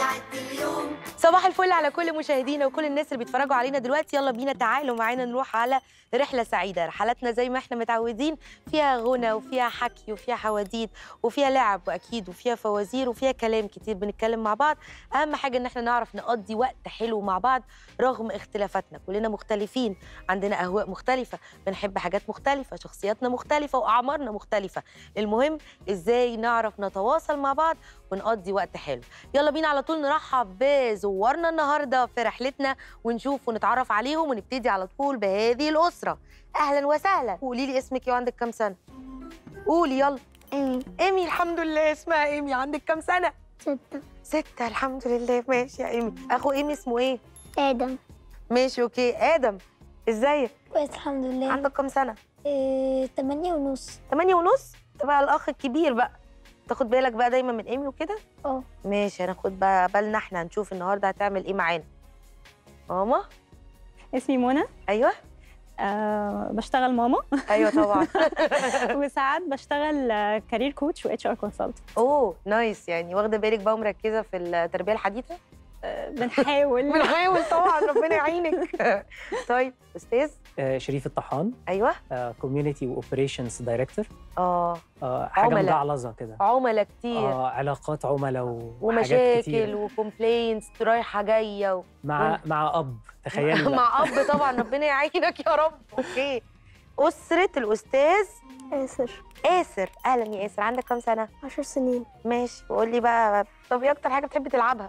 بيعدي اليوم صباح الفل على كل مشاهدينا وكل الناس اللي بيتفرجوا علينا دلوقتي يلا بينا تعالوا معانا نروح على رحلة سعيدة رحلاتنا زي ما احنا متعودين فيها غنى وفيها حكي وفيها حواديت وفيها لعب واكيد وفيها فوازير وفيها كلام كتير بنتكلم مع بعض اهم حاجة ان احنا نعرف نقضي وقت حلو مع بعض رغم اختلافاتنا كلنا مختلفين عندنا اهواء مختلفة بنحب حاجات مختلفة شخصياتنا مختلفة واعمارنا مختلفة المهم ازاي نعرف نتواصل مع بعض ونقضي وقت حلو يلا بينا على طول نرحب بزوارنا النهارده في رحلتنا ونشوف ونتعرف عليهم ونبتدي على طول بهذه الاسره اهلا وسهلا قولي لي اسمك ايه وعندك كام سنه قولي يلا ايمي ايمي الحمد لله اسمها ايمي عندك كام سنه ستة ستة الحمد لله ماشي يا ايمي اخو ايمي اسمه ايه آدم ماشي اوكي ادم ازيك كويس الحمد لله عندك كام سنه إيه، تمانية ونص تمانية ونص تبقى الاخ الكبير بقى تاخد بالك بقى دايما من ايمي وكده اه ماشي هناخد بقى بالنا احنا هنشوف النهارده هتعمل ايه معانا ماما اسمي منى ايوه أه بشتغل ماما ايوه طبعا وساعات بشتغل كارير كوتش واتش ار كونسلت اوه نايس يعني واخده بالك بقى ومركزه في التربيه الحديثه بنحاول بنحاول طبعا ربنا يعينك طيب استاذ آه، شريف الطحان ايوه كوميونتي واوبريشنز دايركتور اه حاجه عملاء. مجعلظه كده عملاء كتير اه علاقات عملاء وحاجات ومشاكل كتير وكومبلينز رايحه جايه و... مع مع اب تخيلي بقى. مع اب طبعا ربنا يعينك يا رب اوكي اسره الاستاذ آسر آسر اهلا يا آسر عندك كام سنه عشر سنين ماشي وقول لي بقى طب ايه اكتر حاجه بتحب تلعبها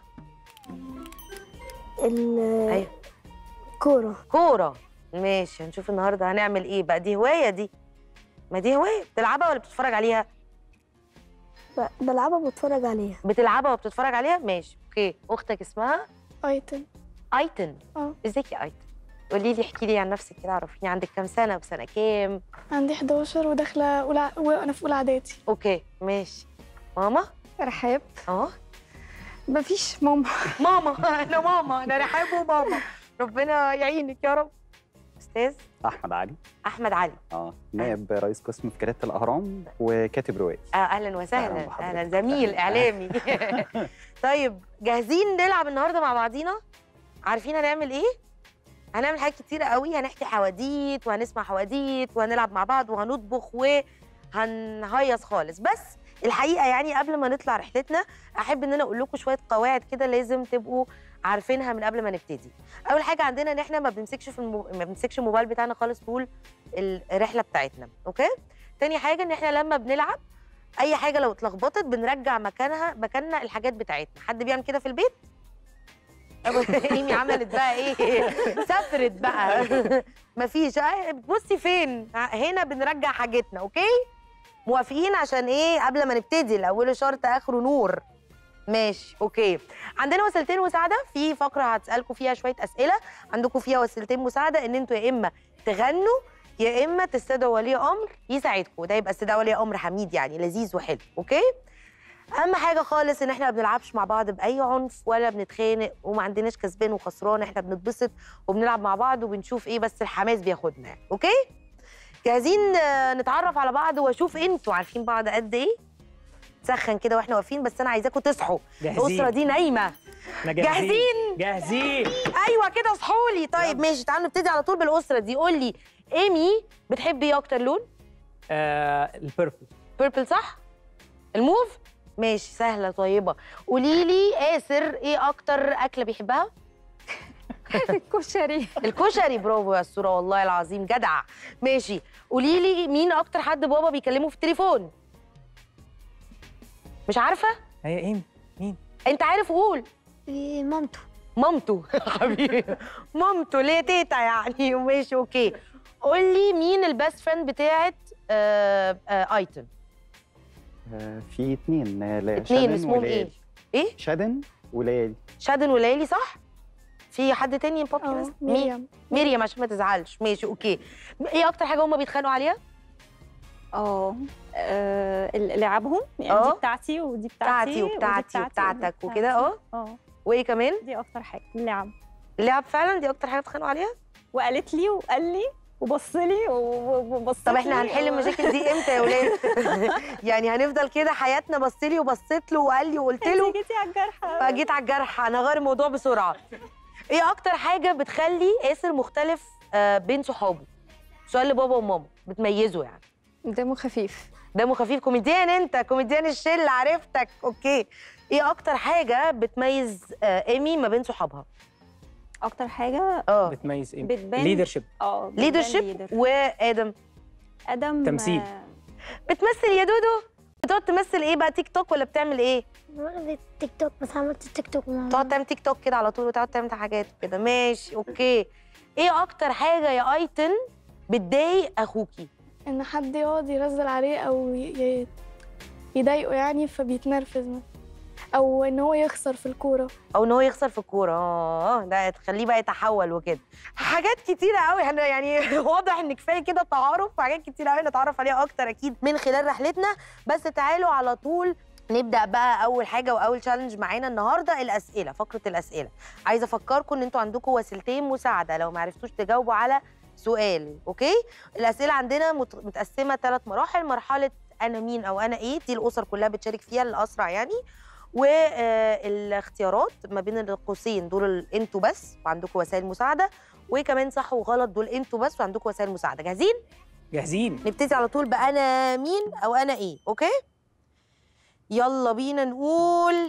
الكورة كورة كوره ماشي هنشوف النهارده هنعمل ايه بقى دي هوايه دي ما دي هوايه بتلعبها ولا بتتفرج عليها ب- بلعبها وبتفرج عليها بتلعبها وبتتفرج عليها ماشي اوكي اختك اسمها ايتن ايتن اه. ازيك يا ايتن قولي لي احكي لي عن نفسك كده عرفيني عندك كام سنه وسنه كام عندي 11 وداخله اولى وانا في اولى اعدادي اوكي ماشي ماما رحاب اه مفيش ماما ماما انا ماما انا رحاب وماما ربنا يعينك يا رب استاذ احمد علي احمد علي اه نائب رئيس قسم في كريات الاهرام وكاتب روائي آه اهلا أهلاً وسهلا بحضرتك. اهلا زميل اعلامي طيب جاهزين نلعب النهارده مع بعضينا عارفين هنعمل ايه هنعمل حاجات كتيره قوي هنحكي حواديت وهنسمع حواديت وهنلعب مع بعض وهنطبخ وهنهيص خالص بس الحقيقه يعني قبل ما نطلع رحلتنا احب ان انا اقول لكم شويه قواعد كده لازم تبقوا عارفينها من قبل ما نبتدي اول حاجه عندنا ان احنا ما بنمسكش في المو... ما بنمسكش الموبايل بتاعنا خالص طول الرحله بتاعتنا اوكي تاني حاجه ان احنا لما بنلعب اي حاجه لو اتلخبطت بنرجع مكانها مكاننا الحاجات بتاعتنا حد بيعمل كده في البيت أبو- ايمي عملت بقى ايه سافرت بقى مفيش آه، بصي فين هنا بنرجع حاجتنا اوكي موافقين عشان ايه قبل ما نبتدي الاول شرط اخره نور ماشي اوكي عندنا وسيلتين مساعده في فقره هتسالكم فيها شويه اسئله عندكم فيها وسيلتين مساعده ان انتوا يا اما تغنوا يا اما تستدعوا ولي امر يساعدكم ده يبقى استدعاء ولي امر حميد يعني لذيذ وحلو اوكي اهم حاجه خالص ان احنا ما بنلعبش مع بعض باي عنف ولا بنتخانق وما عندناش كسبان وخسران احنا بنتبسط وبنلعب مع بعض وبنشوف ايه بس الحماس بياخدنا يعني اوكي جاهزين آه، نتعرف على بعض واشوف انتوا عارفين بعض قد ايه سخن كده واحنا واقفين بس انا عايزاكم تصحوا الاسره جاهزين دي نايمه احنا جاهزين جاهزين ايوه كده اصحوا لي طيب ماشي تعالوا نبتدي على طول بالاسره دي قول لي ايمي بتحبي ايه اكتر لون آه البيربل بيربل صح الموف ماشي سهله طيبه قولي لي آسر ايه اكتر اكله بيحبها كشري الكشري برافو يا الصوره والله العظيم جدع ماشي قولي لي مين اكتر حد بابا بيكلمه في التليفون مش عارفه هي ايه مين انت عارف قول إيه، مامته مامته حبيبي مامته ليه تيتا يعني ماشي اوكي قول لي مين البيست فريند بتاعت آه آه ايتن آه، في اتنين آه، لا، اتنين شادن اسمهم ايه وليالي. ايه شادن وليالي شادن وليلي صح في حد تاني بابي اه بس مين مريم مريم عشان ما تزعلش ماشي اوكي ايه اكتر حاجه هما بيتخانقوا عليها اه آه، لعبهم يعني اه. دي بتاعتي ودي بتاعتي بتاعتي ودي وبتاعتي بتاعتي وبتاعتك ودي وكده اه اه وايه كمان دي اكتر حاجه اللعب اللعب فعلا دي اكتر حاجه بتتخانقوا عليها وقالت لي وقال لي وبص لي وبص طب احنا هنحل المشاكل دي امتى يا ولاد يعني هنفضل كده حياتنا بص لي وبصيت له وقال لي وقلت له جيتي على الجرح فجيت على الجرح انا هغير الموضوع بسرعه ايه اكتر حاجه بتخلي ياسر مختلف آه، بين صحابه سؤال لبابا وماما بتميزه يعني دمه خفيف دمه خفيف كوميديان انت كوميديان الشله عرفتك اوكي ايه اكتر حاجه بتميز آه، ايمي ما بين صحابها اكتر حاجه اه بتميز ايه بتبان ليدرشيب اه بتبان ليدرشيب leader. وادم ادم تمثيل. آه، بتمثل يا دودو بتقعد تمثل ايه بقى تيك توك ولا بتعمل ايه مرة تيك توك بس عملت تيك توك مع تقعد تعمل تيك توك كده على طول وتقعد تعمل حاجات كده ماشي اوكي ايه اكتر حاجه يا ايتن بتضايق اخوكي ان حد يقعد يرزل عليه او ي- ي- يضايقه يعني فبيتنرفز مثلا او ان هو يخسر في الكوره او ان هو يخسر في الكوره اه ده تخليه بقى يتحول وكده حاجات كتيره قوي احنا يعني واضح ان كفايه كده تعارف وحاجات كتيره قوي نتعرف عليها اكتر اكيد من خلال رحلتنا بس تعالوا على طول نبدا بقى اول حاجه واول تشالنج معانا النهارده الاسئله فقره الاسئله عايزه افكركم ان انتوا عندكم وسيلتين مساعده لو ما عرفتوش تجاوبوا على سؤال اوكي الاسئله عندنا مت- متقسمه ثلاث مراحل مرحله انا مين او انا ايه دي الاسر كلها بتشارك فيها الاسرع يعني والاختيارات ما بين القوسين دول ال- انتوا بس وعندكم وسائل مساعده وكمان صح وغلط دول انتوا بس وعندكم وسائل مساعده جاهزين جاهزين نبتدي على طول بانا مين او انا ايه اوكي يلا بينا نقول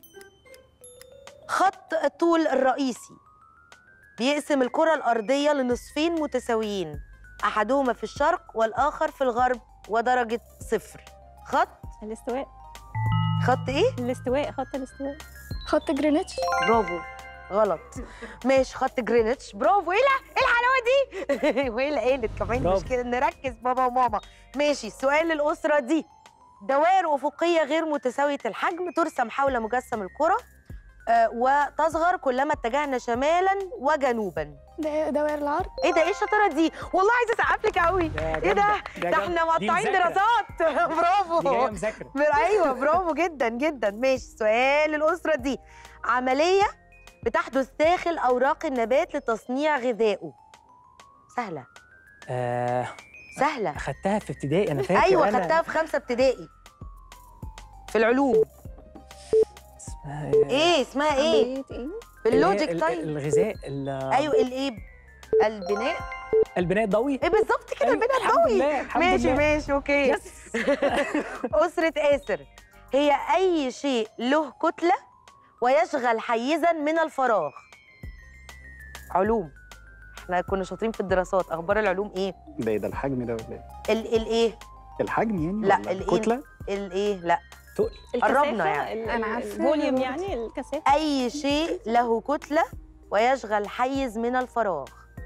خط الطول الرئيسي بيقسم الكره الارضيه لنصفين متساويين احدهما في الشرق والاخر في الغرب ودرجه صفر خط الاستواء خط ايه الاستواء خط الاستواء خط جرينتش برافو غلط ماشي خط جرينتش برافو ايه لا ايه الحلاوه دي وايه اللي قالت كمان برافو. مش كده نركز بابا وماما ماشي سؤال للاسره دي دوائر افقيه غير متساويه الحجم ترسم حول مجسم الكره آه، وتصغر كلما اتجهنا شمالا وجنوبا ده دوائر العرض ايه ده ايه الشطاره دي والله عايزه اسقف لك قوي ايه ده ده احنا مقطعين دراسات برافو دي جايه مذاكره بر- ايوه برافو جدا جدا ماشي سؤال الاسره دي عمليه بتحدث داخل اوراق النبات لتصنيع غذائه سهله آه سهله اخدتها في ابتدائي انا فاكر ايوه أنا خدتها في خمسه ابتدائي في العلوم اسمها ايه اسمها ايه عملية ايه؟ في اللوجيك ال- طيب الغذاء ال- ايوه الايه البناء البناء الضوئي ايه بالظبط كده البناء الحمد الضوئي لله الحمد ماشي لله. ماشي اوكي يس أسرة آسر هي أي شيء له كتلة ويشغل حيزا من الفراغ علوم احنا كنا شاطرين في الدراسات أخبار العلوم إيه؟ ده ايه ده الحجم ده ولا ايه؟ ال الإيه؟ الحجم يعني لا، ولا الإيه؟ الكتله الإيه؟ لا تقل قربنا يعني. ال- أنا ال- عارفة. الفوليوم يعني الكثافه أي شيء له كتلة ويشغل حيز من الفراغ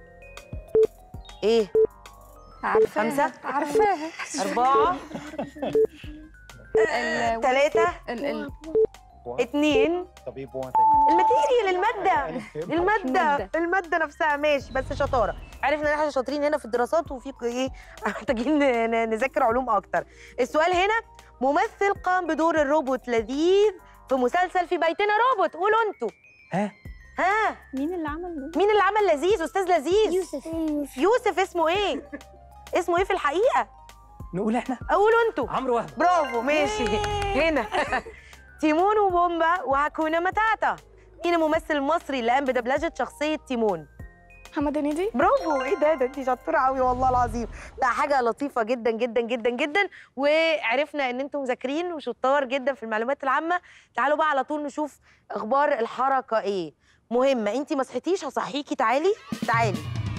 إيه؟ عارفاها خمسة؟ عارفاها أربعة ال- ثلاثة ال- ال- اتنين طبيب هو الماتيريال المادة المادة المادة. المادة نفسها ماشي بس شطارة عرفنا ان احنا شاطرين هنا في الدراسات وفي ايه محتاجين ن- ن- نذاكر علوم اكتر السؤال هنا ممثل قام بدور الروبوت لذيذ في مسلسل في بيتنا روبوت قولوا انتوا ها ها مين اللي عمل ده؟ مين اللي عمل لذيذ استاذ لذيذ يوسف يوسف اسمه ايه اسمه ايه في الحقيقة نقول احنا قولوا انتوا عمرو وهب برافو ماشي هنا تيمون وبومبا وهاكونا ماتاتا مين الممثل المصري اللي قام بدبلجة شخصية تيمون محمد هنيدي برافو ايه ده ده انت شطوره قوي والله العظيم لا حاجه لطيفه جدا جدا جدا جدا وعرفنا ان انتم مذاكرين وشطار جدا في المعلومات العامه تعالوا بقى على طول نشوف اخبار الحركه ايه مهمه انت ما صحيتيش هصحيكي تعالي تعالي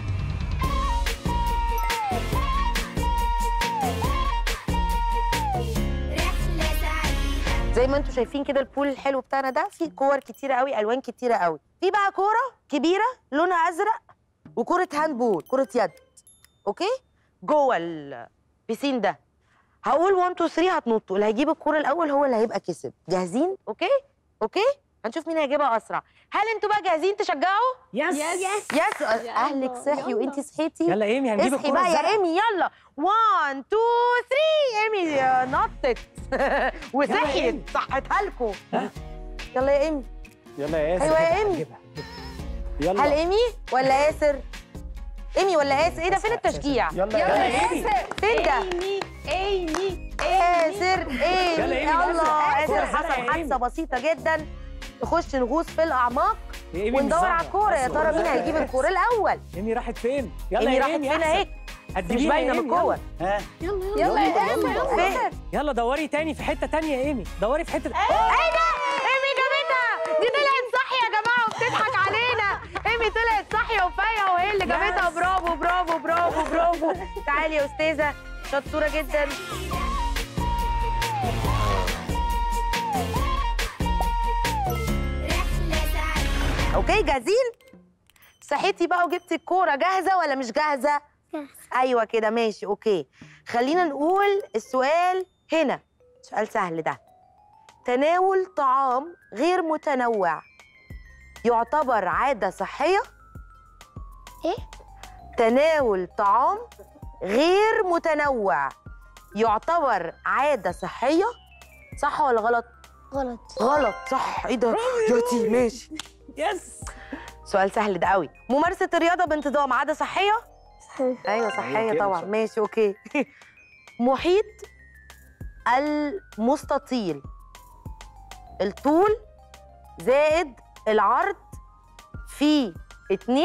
زي ما انتم شايفين كده البول الحلو بتاعنا ده فيه كور كتيره قوي الوان كتيره قوي في بقى كوره كبيره لونها ازرق وكره هاند بول كره يد اوكي جوه البيسين ده هقول 1 2 3 هتنطوا اللي هيجيب الكوره الاول هو اللي هيبقى كسب جاهزين اوكي اوكي هنشوف مين هيجيبها اسرع هل انتوا بقى جاهزين تشجعوا يس يس اهلك صحي وانتي صحيتي يلا ايمي هنجيب اصحي الكوره بقى يا الزرقاء. ايمي يلا 1 2 3 ايمي آه، نطت وصحيت صحتها لكم يلا يا ايمي يلا يا ياسر ايوه يا ايمي هنجيبها. يلا هل ايمي ولا ياسر ايمي ولا اسر ايه ده فين التشجيع يلا يلا يا يا ياسر فين ده ايمي ايمي ياسر ايه يلا إيمي، يلا يلا. ياسر كرة زرقاء حصل يا حادثه بسيطه جدا نخش نغوص في الاعماق إيمي مش وندور على ظاهرة. الكوره يا ترى مين هيجيب الكوره الاول ايمي راحت فين يلا ايمي يا راحت إيمي فين أحسن. اهي مش هتجيبيها باينه يا من إيمي، الكور ها يلا يلا يا ايمي فين يلا دوري تاني في حته تانية يا ايمي دوري في حته ايه ده ايمي جابتها دي طلعت صاحيه يا جماعه وبتضحك علينا ايمي طلعت صاحيه وفايقه وهي اللي جابتها برافو برافو برافو برافو تعالي يا استاذه شطوره جدا اوكي جاهزين صحيتي بقى وجبتي الكوره جاهزه ولا مش جاهزه جاهزة. ايوه كده ماشي اوكي خلينا نقول السؤال هنا سؤال سهل ده تناول طعام غير متنوع يعتبر عادة صحية؟ إيه؟ تناول طعام غير متنوع يعتبر عادة صحية؟ صح ولا غلط؟ غلط غلط صح ايه ده؟ ياتي ماشي يس سؤال سهل ده قوي ممارسة الرياضة بانتظام عادة صحية؟ صحيح ايوه صحية كده طبعا صح. ماشي اوكي محيط المستطيل الطول زائد العرض في اتنين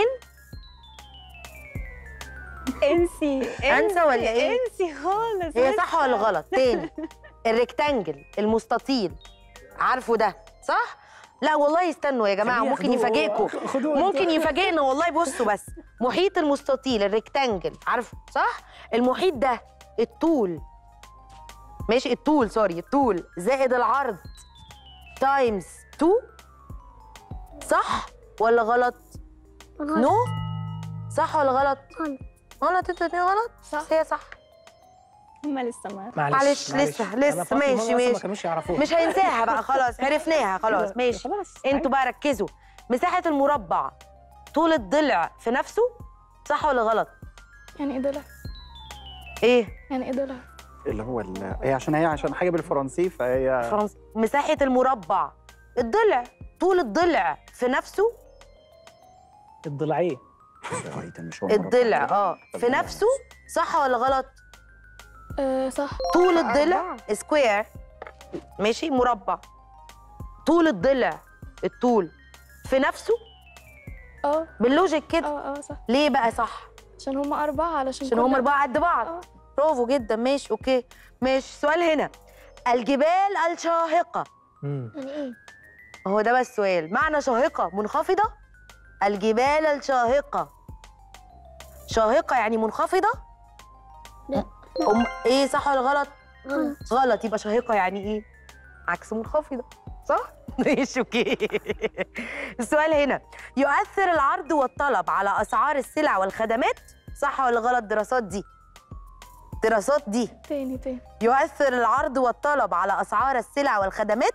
انسي أنسى ولا إيه؟ انسي خالص هي لسه. صح ولا غلط تاني الريكتانجل المستطيل عارفه ده صح لا والله استنوا يا جماعه خليه ممكن ياخدوه. يفاجئكم خدوه ممكن يفاجئنا والله بصوا بس محيط المستطيل الريكتانجل عارفه صح المحيط ده الطول ماشي الطول سوري الطول زائد العرض تايمز 2 صح ولا غلط غلط نو صح ولا غلط غلط غلط انتوا الاتنين غلط صح. هي صح هما لسه ما معلش، لسه- أنا لسه، فاطمة ماشي، أصلاً ماشي. ما كانوش يعرفوها مش هينساها بقى خلاص عرفناها خلاص ماشي خلاص انتوا بقى ركزوا مساحة المربع طول الضلع في نفسه صح ولا غلط؟ يعني ايه ضلع ايه؟ يعني ايه ضلع اللي هو ال... هي عشان هي عشان حاجه بالفرنسي فهي فرنس مساحة المربع الضلع طول الضلع في نفسه الضلعين مش هو مربع. الضلع اه في نفسه صح ولا غلط؟ آه صح طول الضلع سكوير ماشي مربع طول الضلع الطول في نفسه اه باللوجيك كده اه اه صح ليه بقى صح؟ عشان هما أربعة علشان عشان كل- هم أربعة قد بعض آه. برافو جدا ماشي أوكي ماشي سؤال هنا الجبال الشاهقة مم. يعني ايه هو ده بس سؤال معنى شاهقة منخفضة الجبال الشاهقة شاهقة يعني منخفضة لا أم إيه صح ولا غلط؟ غلط غلط يبقى شاهقة يعني إيه؟ عكس منخفضة صح؟ ماشي أوكي السؤال هنا يؤثر العرض والطلب على أسعار السلع والخدمات صح ولا غلط دراسات دي؟ دراسات دي تاني تاني يؤثر العرض والطلب على أسعار السلع والخدمات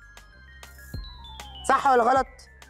صح ولا غلط؟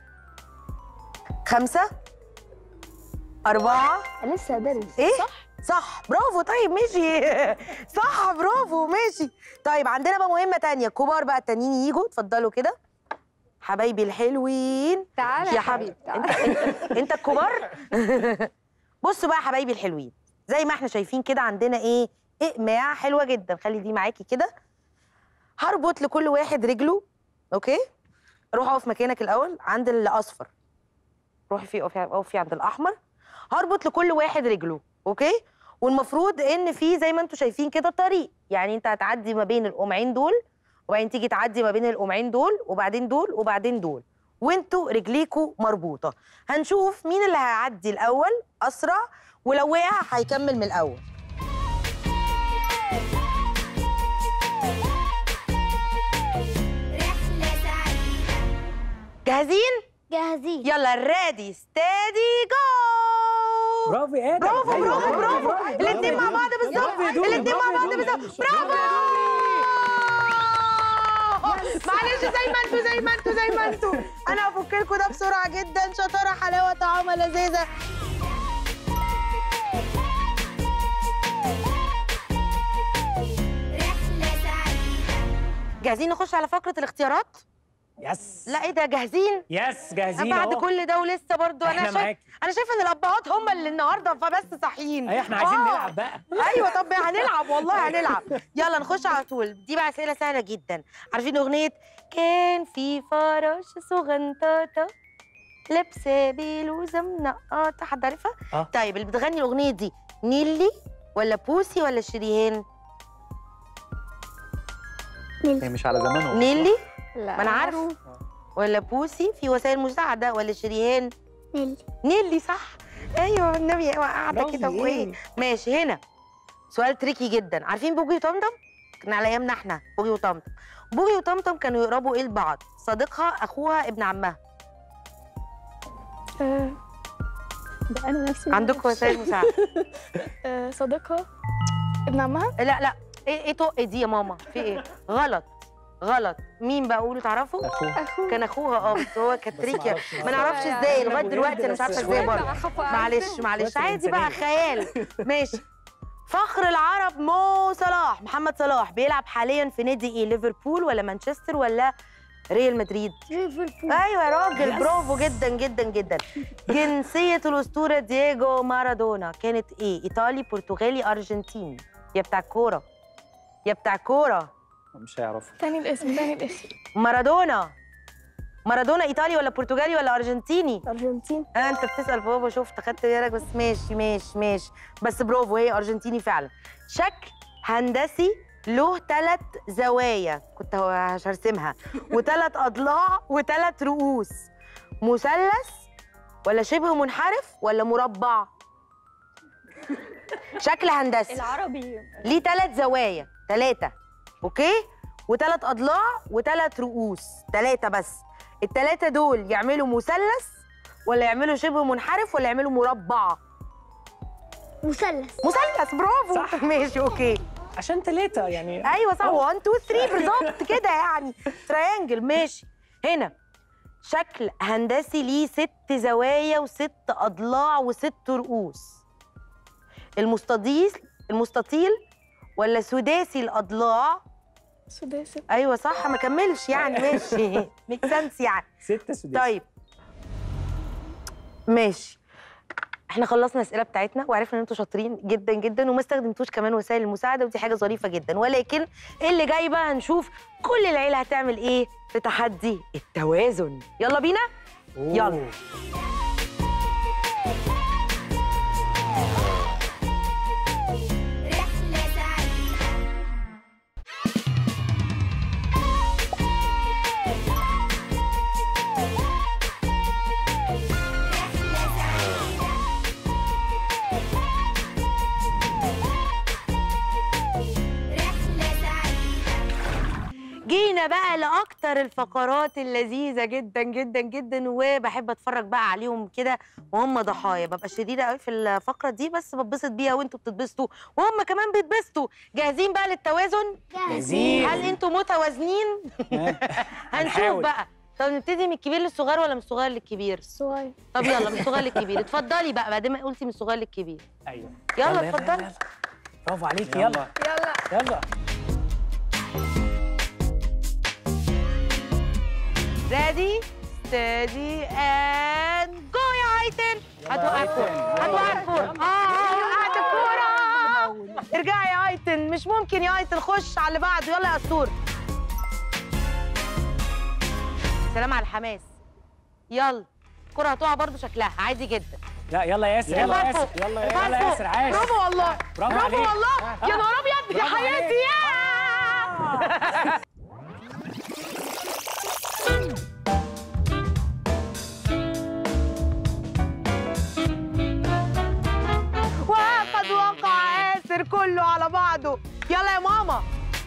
خمسة أربعة لسه دارس إيه؟ صح صح برافو طيب ماشي صح برافو ماشي طيب عندنا بقى مهمة تانية الكبار بقى التانيين يجوا اتفضلوا كده حبايبي الحلوين تعالى يا حبيبي انت انت, انت الكبار بصوا بقى يا حبايبي الحلوين زي ما احنا شايفين كده عندنا ايه اقماع حلوه جدا خلي دي معاكي كده هربط لكل واحد رجله اوكي روح اقف مكانك الاول عند الاصفر روحي في اقفي اقفي عند الاحمر هربط لكل واحد رجله اوكي والمفروض ان في زي ما انتم شايفين كده طريق يعني انت هتعدي ما بين القمعين دول وبعدين تيجي تعدي ما بين القمعين دول وبعدين دول وبعدين دول وانتوا رجليكوا مربوطه هنشوف مين اللي هيعدي الاول اسرع ولو وقع هيكمل من الاول جاهزين جاهزين يلا ريدي ستادي جو برافو يا ادم برافو أيوة، برافو برافو الاثنين مع بعض بالظبط برافو يا دولي، الاثنين مع برافو يا بعض دولي. بالظبط برافو معلش زي ما انتوا زي ما انتوا زي ما انتوا انا هفك لكم ده بسرعه جدا شطاره حلاوه طعامه لذيذه جاهزين نخش على فقره الاختيارات يس لا ايه ده جاهزين يس جاهزين بعد أهو. كل ده ولسه برضو انا احنا شايف معاكي انا شايفه ان الابهات هم اللي النهارده فبس صاحيين ايوه احنا عايزين آه. نلعب بقى ايوه طب هنلعب والله هنلعب يلا نخش على طول دي بقى اسئله سهله جدا عارفين اغنيه كان في فراش صغنطاطه لابسه بلوزه منقطه حد عارفها؟ آه. طيب اللي بتغني الاغنيه دي نيلي ولا بوسي ولا شريهان؟ هي مش على زمانه نيلي لا ما انا عارف ولا بوسي في وسائل مساعده ولا شريهان؟ نيلي نيلي صح ايوه النبي قاعده برافو، كده وايه إيه؟ ماشي هنا سؤال تريكي جدا عارفين بوجي وطمطم كان على ايامنا احنا بوجي وطمطم بوجي وطمطم كانوا يقربوا ايه لبعض صديقها اخوها ابن عمها آه ده انا نفسي عندكم وسائل مساعده آه صديقها ابن عمها لا لا ايه ايه طق دي يا ماما في ايه غلط غلط مين بقى قولوا تعرفوا اخوه اخوه كان اخوها اه بس هو كانت تريكي معرفش ما نعرفش يعني ازاي أنا لغايه بجد دلوقتي انا مش بس عارفه شوية. ازاي برضه معلش معلش شوية عادي بقى الإنسانية. خيال ماشي فخر العرب مو صلاح محمد صلاح بيلعب حاليا في نادي ايه ليفربول ولا مانشستر ولا ريال مدريد ليفربول ايوه يا راجل يس. برافو جدا جدا جدا جنسيه الاسطوره دييجو مارادونا كانت ايه ايطالي برتغالي ارجنتيني يا بتاع كوره يا بتاع كوره مش هيعرفه تاني الاسم تاني الاسم مارادونا مارادونا ايطالي ولا برتغالي ولا ارجنتيني أرجنتين آه انت بتسال بابا شفت خدت بالك بس ماشي ماشي ماشي بس برافو هي ارجنتيني فعلا شكل هندسي له ثلاث زوايا كنت هو- مش هرسمها وثلاث اضلاع وثلاث رؤوس مثلث ولا شبه منحرف ولا مربع شكل هندسي العربي ليه ثلاث زوايا ثلاثة اوكي وثلاث اضلاع وثلاث رؤوس ثلاثة بس الثلاثة دول يعملوا مثلث ولا يعملوا شبه منحرف ولا يعملوا مربع مثلث مثلث برافو صح. ماشي اوكي عشان تلاتة يعني ايوه صح 1 2 3 بالظبط كده يعني تريانجل ماشي هنا شكل هندسي ليه ست زوايا وست اضلاع وست رؤوس المستطيل المستطيل ولا سداسي الاضلاع سداسي ايوه صح ما كملش يعني ماشي ميك سنس يعني ستة سداسي طيب ماشي احنا خلصنا الاسئله بتاعتنا وعرفنا ان انتوا شاطرين جدا جدا وما استخدمتوش كمان وسائل المساعده ودي حاجه ظريفه جدا ولكن اللي جاي بقى هنشوف كل العيله هتعمل ايه في تحدي التوازن يلا بينا يلا. أوه. جينا بقى لاكتر الفقرات اللذيذه جدا جدا جدا وبحب اتفرج بقى عليهم كده وهم ضحايا ببقى شديده قوي في الفقره دي بس بتبسط بيها وانتوا بتتبسطوا وهم كمان بيتبسطوا جاهزين بقى للتوازن جاهزين. هل انتوا متوازنين هنشوف هنحاول. بقى طب نبتدي من الكبير للصغير ولا من الصغير للكبير صغير طب يلا من الصغير للكبير اتفضلي بقى بعد ما قلتي من الصغير للكبير ايوه يلا اتفضلي برافو عليكي يلا يلا يلا ريدي ستدي اند جو يا ايتن هاتوا الكوره هاتوا الكوره اه هات الكوره ارجعي يا ايتن مش ممكن يا ايتن خش على اللي بعده يلا يا اسطور سلام على الحماس يلا الكوره هتقع برضو شكلها عادي جدا لا يلا ياسر ارفعها يلا ياسر لفوق. يلا ارفعها يلا لفوق. ياسر عاش برافو والله برافو برافو عليك. والله يا نهار ابيض يا برافو عليك. حياتي يا وقد وقع ياسر كله على بعضه يلا يا ماما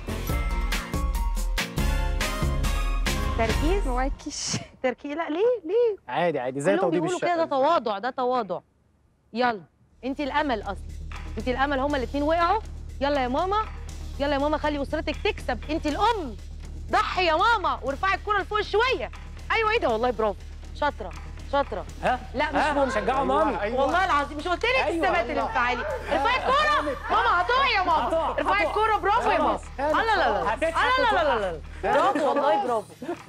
تركيز معاكيش تركيز لا ليه ليه عادي عادي زي كلهم توضيب بيقولوا الشقه كده ده تواضع ده تواضع يلا انت الامل اصلا انت الامل هما الاثنين وقعوا يلا يا ماما يلا يا ماما خلي اسرتك تكسب انت الام ضحي يا ماما وارفعي الكره لفوق شويه ايوه ايه ده والله برافو شاطره شاطره ها لا مش ها ممكن شجعوا مامي والله العظيم مش قلت لك أيوة الثبات والله. الانفعالي ارفعي الكوره ماما هتقعي يا ماما هتقع، ارفعي هتقع. الكوره برافو يا ماما خلاص. لا لا لا لا هتضحك لا لا لا لا برافو والله برافو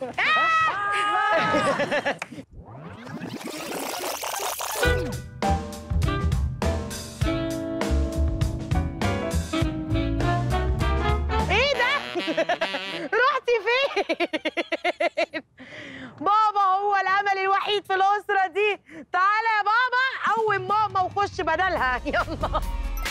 ايه ده رحتي فين بابا هو الامل الوحيد في الاسره دي تعالى يا بابا قوم ماما وخش بدلها يلا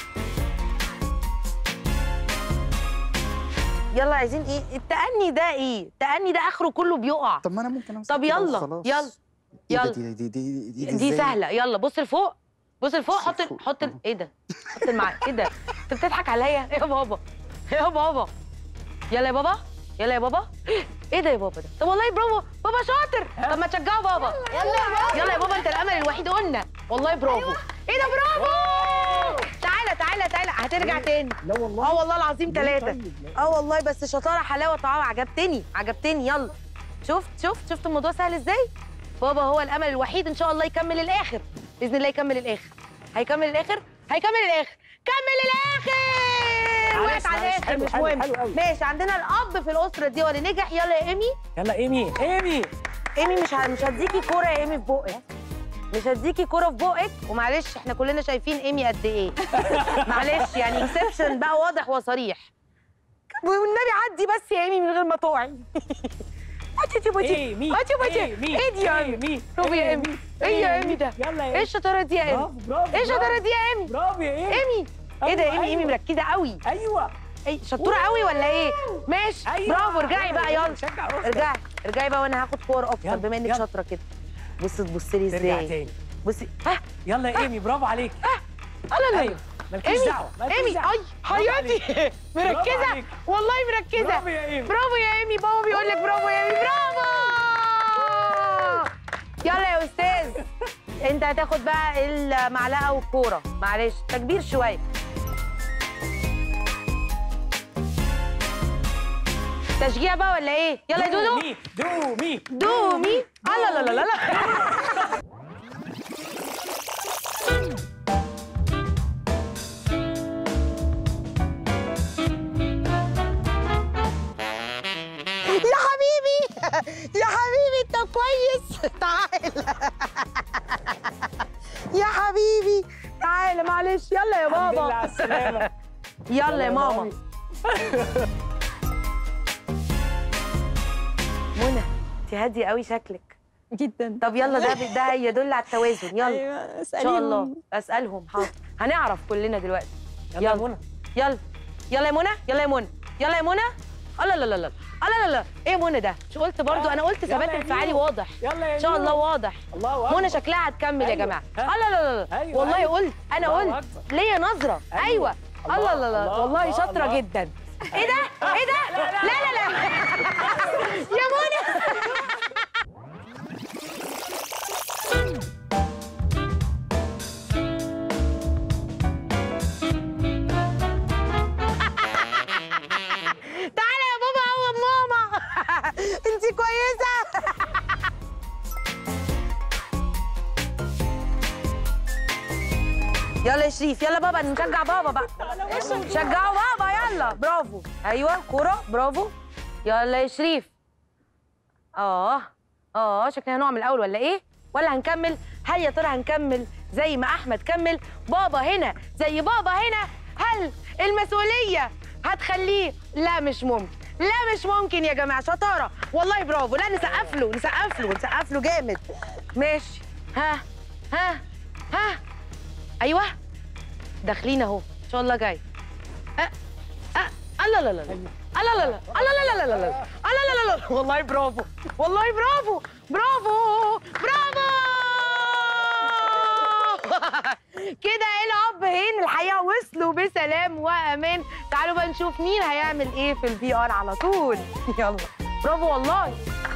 يلا عايزين ايه التأني ده ايه التأني ده اخره كله بيقع طب ما انا ممكن امسك طب كده يلا وخلاص. يلا إيه ده؟ يلا. دي دي دي دي, دي إزاي؟ سهله يلا بص لفوق بص لفوق بص حط لفوق. حط ال- ايه ده حط المع ايه ده انت بتضحك عليا يا بابا يا بابا يلا يا بابا يلا يا بابا ايه ده يا بابا ده طب والله برافو بابا شاطر طب ما تشجعوا بابا يلا يا بابا يلا يا بابا انت الامل الوحيد قلنا والله برافو ايه ده برافو تعالى تعالى تعالى هترجع تاني لا والله اه والله العظيم ثلاثة طيب؟ اه والله بس شطارة حلاوة طعام عجبتني عجبتني يلا شفت شفت شفت الموضوع سهل ازاي؟ بابا هو الأمل الوحيد إن شاء الله يكمل الآخر بإذن الله يكمل الآخر هيكمل الآخر هيكمل الآخر كمل الآخر معلش، وقعت على معلش. الآخر حلو، مش حلو، مهم حلو قوي. ماشي عندنا الأب في الأسرة دي هو اللي نجح يلا يا إيمي يلا ايمي ايمي إيمي مش ه- مش هديكي كورة يا إيمي في بقك مش هديكي كورة في بقك ومعلش احنا كلنا شايفين إيمي قد إيه معلش يعني اكسبشن بقى واضح وصريح والنبي عدي بس يا ايمي من غير ما تقعي هاتي بوتي ايمي هاتي بوتي ايمي ايه دي يا ايمي ايمي برافو يا ايمي ايه يا ايمي ده يلا يا ايه الشطاره دي يا ايمي برافو برافو ايه الشطاره برافو. دي يا ايمي برافو يا ايمي ايمي ايه ده يا أيوة، ايمي ايمي أيوة. مركزه قوي ايوه اي شطوره قوي ولا ايه ماشي ايوه برافو ارجعي بقى يلا شجع أختك. ارجعي ارجعي بقى وانا هاخد كور اكتر يلا، بما انك يلا. شاطره كده بصي تبصي لي ترجع ازاي تاني بصي ها يلا يا ايمي برافو عليك لا لا ايوه مالكيش ايمي دعوه مالكيش ايمي دعوة. اي برافو عليك. حياتي مركزه عليك. والله مركزه برافو يا ايمي برافو يا ايمي بابا بيقول لك برافو يا ايمي برافو يلا يا استاذ انت هتاخد بقى المعلقه والكوره معلش تكبير شويه تشجيع بقى ولا ايه يلا يا دودو مي دومي دومي لا لا لا لا لا يا حبيبي يا حبيبي انت كويس تعال يا حبيبي تعال معلش يلا يا الحمد لله بابا على السلامه يلا يا ماما منى انت هاديه قوي شكلك جدا طب يلا ده ده يدل على التوازن يلا ايوه ان شاء الله اسالهم حاضر هنعرف كلنا دلوقتي يلا يا يلا. منى يلا يلا يا منى يلا يا منى يلا يا منى الله لا لا لا لا لا لا ايه منى ده مش قلت برضو انا قلت يلا ثبات يا انفعالي ميمو. واضح يلا يا ان شاء الله ميمو. واضح الله اكبر منى شكلها هتكمل يا أيوة. جماعه ها؟ الله لا لا لا أيوة، والله أيوة. قلت انا الله قلت أكبر. ليا نظره أيوة. ايوه الله لا لا الله، والله الله، شاطره الله. جدا ايه ده ايه ده لا لا لا يا منى تعالى يا بابا هو ماما انت كويسه يلا يا شريف يلا بابا نشجع بابا بقى شجعوا بابا يلا برافو ايوه كوره برافو يلا يا شريف اه اه شكلنا هنقع من الاول ولا ايه ولا هنكمل هل يا ترى هنكمل زي ما احمد كمل بابا هنا زي بابا هنا هل المسؤوليه هتخليه لا مش ممكن لا مش ممكن يا جماعه شطاره والله برافو لا نسقف له نسقف له نسقف له جامد ماشي ها ها ها ايوه داخلين اهو ان شاء الله جاي أه أه الله لا لا لا الله لا لا الله لا لا لا لا الله لا لا لا والله برافو والله برافو برافو برافو كده الاب هين الحقيقه وصلوا بسلام وامان تعالوا بقى نشوف مين هيعمل ايه في الفي ار على طول يلا برافو والله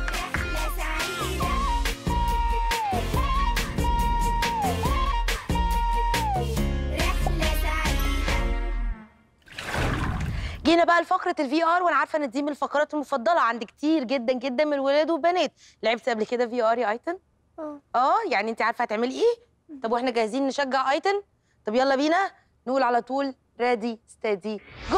جينا بقى لفقره الفي ار وانا عارفه ان دي من الفقرات المفضله عند كتير جدا جدا من الولاد والبنات لعبت قبل كده في ار يا ايتن اه اه يعني انت عارفه هتعملي ايه طب واحنا جاهزين نشجع ايتن طب يلا بينا نقول على طول ريدي ستدي جو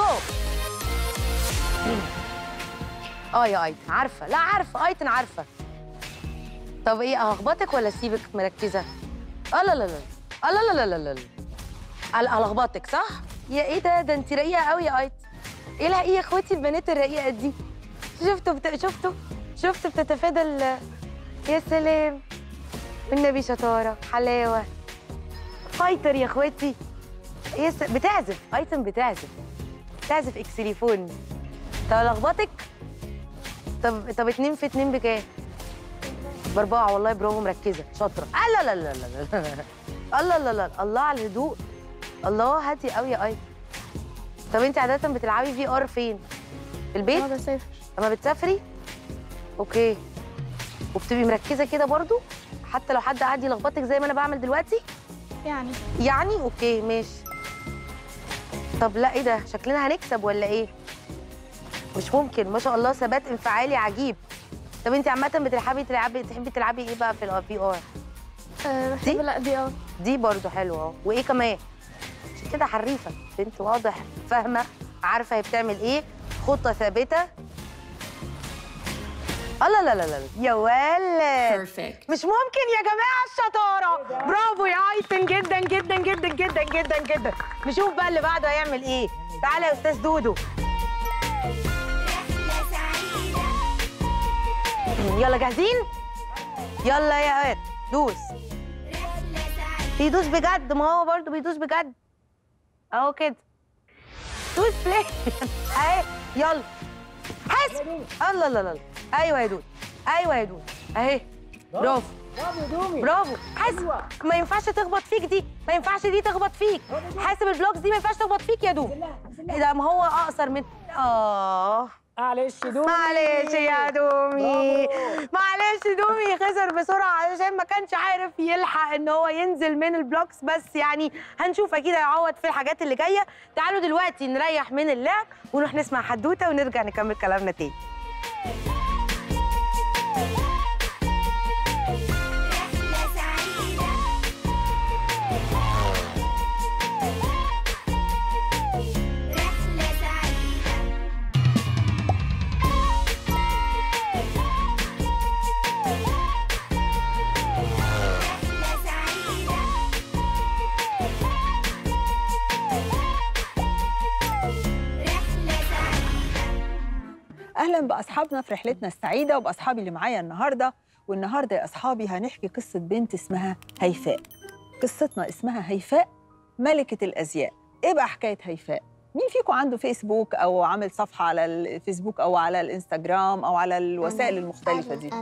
اه يا ايتن عارفه لا عارفه ايتن عارفه طب ايه اهخبطك ولا اسيبك مركزه اه لا لا لا اه لا لا لا لا لا ال- هلخبطك صح يا ايه ده ده انت رقيقه قوي يا ايتن ايه لا ايه يا اخواتي البنات الرقيقه دي شفتوا بت... شفتوا شفتوا بتتفادى ال... يا سلام والنبي شطاره حلاوه فايتر يا اخواتي يس بتعزف ايتم بتعزف بتعزف اكسليفون طب لخبطك طب طب اتنين في اتنين بكام؟ باربعه والله برافو مركزه شاطره آه لا لا لا لا لا الله لا لا الله على الهدوء الله هادي قوي يا ايتم طب انت عاده بتلعبي في ار فين؟ في البيت؟ انا بسافر لما بتسافري اوكي وبتبقي مركزه كده برضو حتى لو حد قاعد يلخبطك زي ما انا بعمل دلوقتي يعني يعني اوكي ماشي طب لا ايه ده شكلنا هنكسب ولا ايه مش ممكن ما شاء الله ثبات انفعالي عجيب طب انت عامه بتلعبي تلعبي تحبي تلعبي ايه بقى في البي ار أه دي؟ بحب لا دي اه دي برضو حلوه اهو وايه كمان عشان كده حريفه بنت واضح فاهمه عارفه هي بتعمل ايه خطه ثابته الله لا لا لا لا. يا ولد مش ممكن يا جماعه الشطاره برافو يا ايتن جدا جدا جدا جدا جدا جدا نشوف بقى اللي بعده هيعمل ايه تعالى يا استاذ دودو يلا جاهزين يلا يا واد دوس بيدوس بجد ما هو برضه بيدوس بجد اهو كده دوس بلاي اهي يلا حاسب الله لا لا لا ايوه يا دود ايوه يا دود اهي برافو برافو حاسب ما ينفعش تخبط فيك دي ما ينفعش دي تخبط فيك حاسب البلوكس دي ما ينفعش تخبط فيك يا دود ايه ده ما هو اقصر من اه معلش دومي معلش يا دومي معلش دومي خسر بسرعه علشان ما كانش عارف يلحق ان هو ينزل من البلوكس بس يعني هنشوف اكيد هيعوض في الحاجات اللي جايه تعالوا دلوقتي نريح من اللعب ونروح نسمع حدوته ونرجع نكمل كلامنا تاني اهلا باصحابنا في رحلتنا السعيده وباصحابي اللي معايا النهارده والنهارده يا اصحابي هنحكي قصه بنت اسمها هيفاء قصتنا اسمها هيفاء ملكه الازياء ايه بقى حكايه هيفاء مين فيكم عنده فيسبوك او عامل صفحه على الفيسبوك او على الانستجرام او على الوسائل المختلفه دي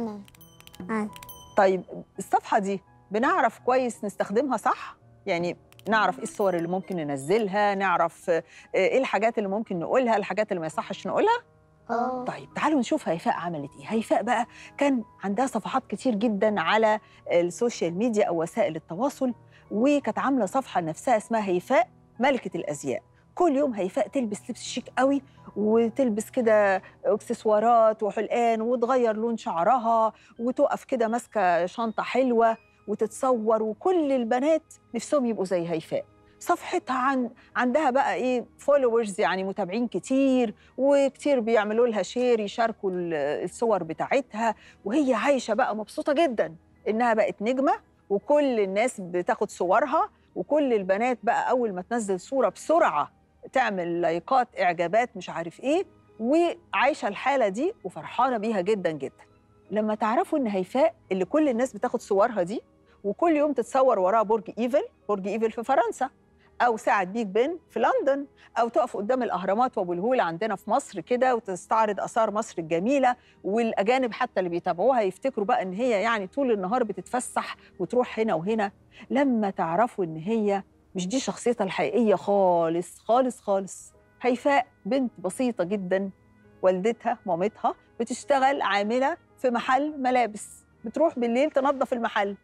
انا طيب الصفحه دي بنعرف كويس نستخدمها صح يعني نعرف ايه الصور اللي ممكن ننزلها نعرف آه، ايه الحاجات اللي ممكن نقولها الحاجات اللي ما يصحش نقولها اه طيب تعالوا نشوف هيفاء عملت ايه هيفاء بقى كان عندها صفحات كتير جدا على السوشيال ميديا او وسائل التواصل وكانت عامله صفحه لنفسها اسمها هيفاء ملكه الازياء كل يوم هيفاء تلبس لبس شيك قوي وتلبس كده اكسسوارات وحلقان وتغير لون شعرها وتقف كده ماسكه شنطه حلوه وتتصور وكل البنات نفسهم يبقوا زي هيفاء صفحتها عن عندها بقى ايه فولورز يعني متابعين كتير وكتير بيعملوا لها شير يشاركوا ال- الصور بتاعتها وهي عايشه بقى مبسوطه جدا انها بقت نجمه وكل الناس بتاخد صورها وكل البنات بقى اول ما تنزل صوره بسرعه تعمل لايكات اعجابات مش عارف ايه وعايشه الحاله دي وفرحانه بيها جدا جدا لما تعرفوا ان هيفاء اللي كل الناس بتاخد صورها دي وكل يوم تتصور وراها برج ايفل برج ايفل في فرنسا او ساعه بيج بن في لندن او تقف قدام الاهرامات وابو الهول عندنا في مصر كده وتستعرض اثار مصر الجميله والاجانب حتى اللي بيتابعوها يفتكروا بقى ان هي يعني طول النهار بتتفسح وتروح هنا وهنا لما تعرفوا ان هي مش دي شخصيتها الحقيقيه خالص خالص خالص هيفاء بنت بسيطه جدا والدتها مامتها بتشتغل عامله في محل ملابس بتروح بالليل تنظف المحل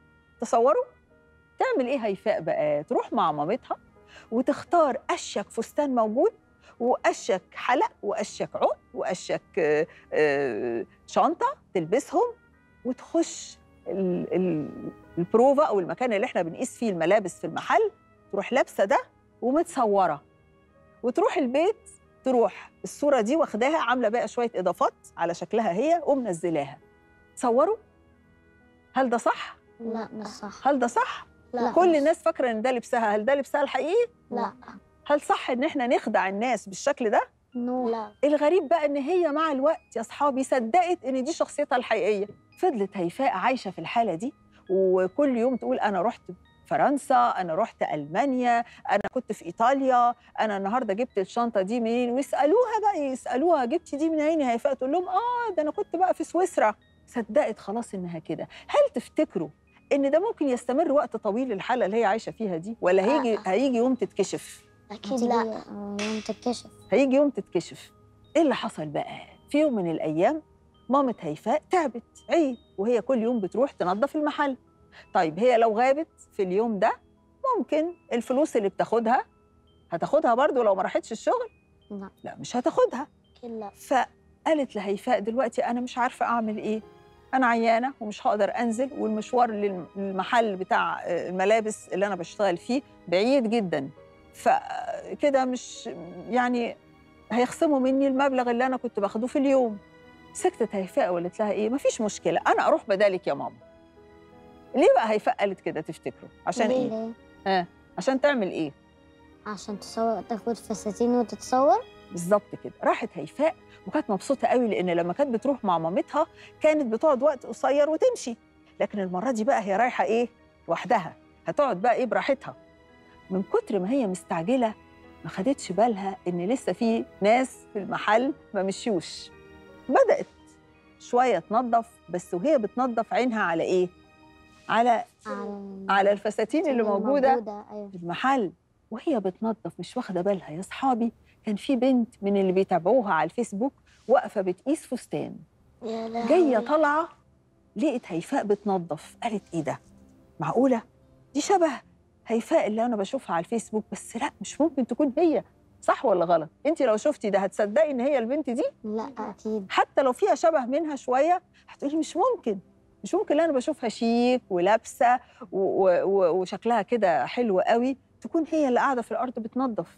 تصوروا تعمل ايه هيفاء بقى تروح مع مامتها وتختار اشيك فستان موجود واشيك حلق واشيك عقد واشيك آه، آه، شنطه تلبسهم وتخش ال- ال- البروفا او المكان اللي احنا بنقيس فيه الملابس في المحل تروح لابسه ده ومتصوره وتروح البيت تروح الصوره دي واخداها عامله بقى شويه اضافات على شكلها هي ومنزلاها تصوروا هل ده صح لا مش صح هل ده صح لا كل الناس فاكره ان ده لبسها هل ده لبسها الحقيقي لا هل صح ان احنا نخدع الناس بالشكل ده نو لا الغريب بقى ان هي مع الوقت يا اصحابي صدقت ان دي شخصيتها الحقيقيه فضلت هيفاء عايشه في الحاله دي وكل يوم تقول انا رحت فرنسا انا رحت المانيا انا كنت في ايطاليا انا النهارده جبت الشنطه دي منين ويسالوها بقى يسالوها جبتي دي منين يا هيفاء تقول لهم اه ده انا كنت بقى في سويسرا صدقت خلاص انها كده هل تفتكروا ان ده ممكن يستمر وقت طويل الحاله اللي هي عايشه فيها دي ولا هيجي آه. هيجي يوم تتكشف اكيد لا يوم تتكشف هيجي يوم تتكشف ايه اللي حصل بقى في يوم من الايام مامة هيفاء تعبت عيت وهي كل يوم بتروح تنظف المحل طيب هي لو غابت في اليوم ده ممكن الفلوس اللي بتاخدها هتاخدها برضو لو ما راحتش الشغل لا لا مش هتاخدها اكيد لا فقالت لهيفاء دلوقتي انا مش عارفه اعمل ايه انا عيانه ومش هقدر انزل والمشوار للم- للمحل بتاع آه، الملابس اللي انا بشتغل فيه بعيد جدا فكده مش يعني هيخصموا مني المبلغ اللي انا كنت باخده في اليوم سكتت هيفاء وقالت لها ايه مفيش مشكله انا اروح بدالك يا ماما ليه بقى هيفاء قالت كده تفتكروا عشان ليه؟ ايه ليه؟ عشان تعمل ايه عشان تصور تاخد فساتين وتتصور بالظبط كده راحت هيفاء وكانت مبسوطه قوي لان لما كانت بتروح مع مامتها كانت بتقعد وقت قصير وتمشي لكن المره دي بقى هي رايحه ايه لوحدها هتقعد بقى ايه براحتها من كتر ما هي مستعجله ما خدتش بالها ان لسه في ناس في المحل ما مشيوش بدات شويه تنظف بس وهي بتنظف عينها على ايه على على على الفساتين اللي موجوده ايوه في المحل وهي بتنظف مش واخده بالها يا اصحابي كان في بنت من اللي بيتابعوها على الفيسبوك واقفه بتقيس فستان يا لهوي. جايه طالعه لقيت هيفاء بتنظف قالت ايه ده معقوله دي شبه هيفاء اللي انا بشوفها على الفيسبوك بس لا مش ممكن تكون هي صح ولا غلط انت لو شفتي ده هتصدقي ان هي البنت دي لا اكيد حتى لو فيها شبه منها شويه هتقولي مش ممكن مش ممكن اللي انا بشوفها شيك ولابسه و- و- و- وشكلها كده حلو قوي تكون هي اللي قاعده في الارض بتنظف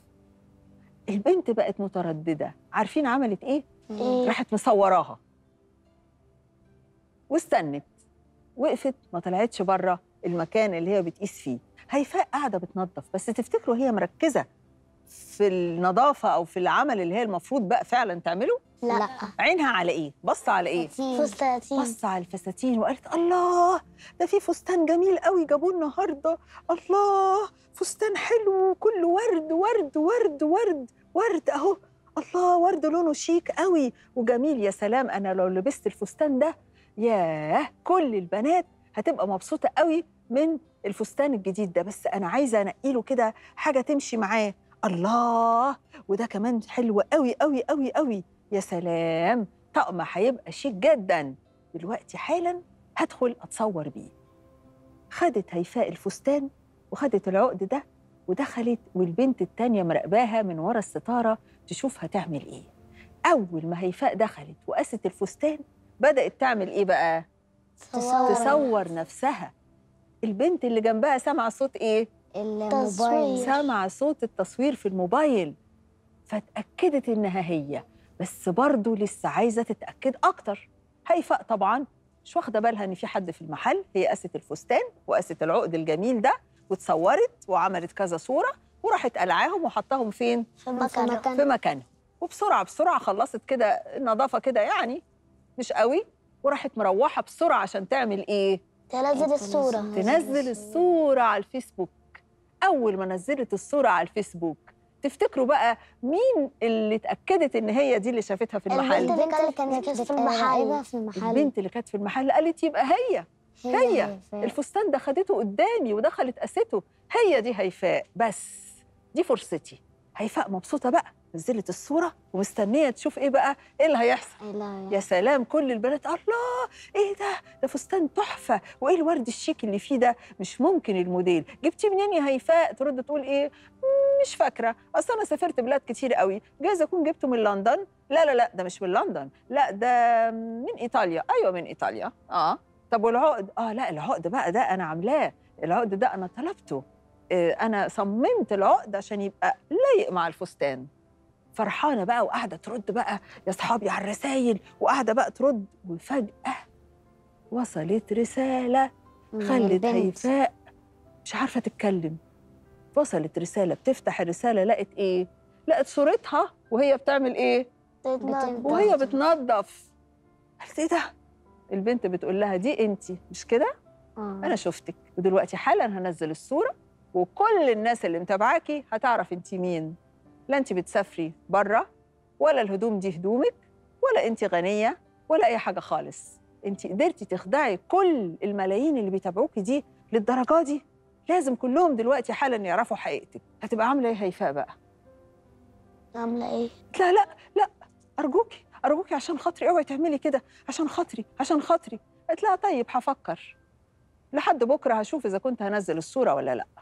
البنت بقت متردده عارفين عملت ايه إيه؟ راحت مصوراها واستنت وقفت ما طلعتش بره المكان اللي هي بتقيس فيه هيفاء قاعده بتنظف بس تفتكروا هي مركزه في النظافه او في العمل اللي هي المفروض بقى فعلا تعمله لا عينها على ايه بص على ايه فستاتين بص على الفساتين وقالت الله ده في فستان جميل قوي جابوه النهارده الله فستان حلو كله ورد ورد ورد ورد ورد اهو الله ورد لونه شيك قوي وجميل يا سلام انا لو لبست الفستان ده ياه كل البنات هتبقى مبسوطه قوي من الفستان الجديد ده بس انا عايزه انقي له كده حاجه تمشي معاه الله وده كمان حلو قوي قوي قوي قوي يا سلام طقم هيبقى شيك جدا دلوقتي حالا هدخل اتصور بيه خدت هيفاء الفستان وخدت العقد ده ودخلت والبنت التانية مراقباها من ورا الستارة تشوف هتعمل ايه أول ما هيفاء دخلت وقست الفستان بدأت تعمل ايه بقى؟ تصور. تصور نفسها البنت اللي جنبها سامعة صوت ايه؟ الموبايل سامعة صوت التصوير في الموبايل فاتأكدت إنها هي بس برضه لسه عايزة تتأكد أكتر هيفاء طبعا مش واخدة بالها إن في حد في المحل هي قست الفستان وقست العقد الجميل ده وتصورت وعملت كذا صورة وراحت قلعاهم وحطاهم فين؟ في مكان في مكانهم وبسرعة بسرعة خلصت كده النظافة كده يعني مش قوي وراحت مروحة بسرعة عشان تعمل إيه؟ تنزل الصورة تنزل الصورة على الفيسبوك أول ما نزلت الصورة على الفيسبوك تفتكروا بقى مين اللي اتأكدت إن هي دي اللي شافتها في المحل؟ البنت اللي كانت في المحل في المحل البنت اللي كانت في المحل قالت يبقى هي هي هيفاء. الفستان ده خدته قدامي ودخلت قاسته هي دي هيفاء بس دي فرصتي هيفاء مبسوطة بقى نزلت الصورة ومستنية تشوف إيه بقى إيه اللي هيحصل لا يا سلام كل البنات الله ايه ده ده فستان تحفه وايه الورد الشيك اللي فيه ده مش ممكن الموديل جبتيه منين يا هيفاء ترد تقول ايه "مم، مش فاكره اصل انا سافرت بلاد كتير قوي جايز اكون جبته من لندن لا لا لا ده مش من لندن لا ده من ايطاليا ايوه من ايطاليا اه طب والعقد اه لا العقد بقى ده انا عاملاه العقد ده انا طلبته آه، انا صممت العقد عشان يبقى لايق مع الفستان فرحانه بقى وقاعده ترد بقى يا اصحابي على الرسايل وقاعده بقى ترد وفجاه وصلت رساله من خلت البنت. هيفاء مش عارفه تتكلم وصلت رساله بتفتح الرساله لقت ايه لقت صورتها وهي بتعمل ايه بتنضف. وهي بتنظف قالت ايه ده البنت بتقول لها دي انت مش كده آه. انا شفتك ودلوقتي حالا هنزل الصوره وكل الناس اللي متابعاكي هتعرف انت مين لا انت بتسافري بره ولا الهدوم دي هدومك ولا انت غنيه ولا اي حاجه خالص انت قدرتي تخدعي كل الملايين اللي بيتابعوكي دي للدرجه دي لازم كلهم دلوقتي حالا يعرفوا حقيقتك هتبقى عامله ايه هيفاء بقى عاملة إيه؟ لا لا لا ارجوكي ارجوكي عشان خاطري اوعي تعملي كده عشان خاطري عشان خاطري قالت لها طيب هفكر لحد بكره هشوف اذا كنت هنزل الصوره ولا لا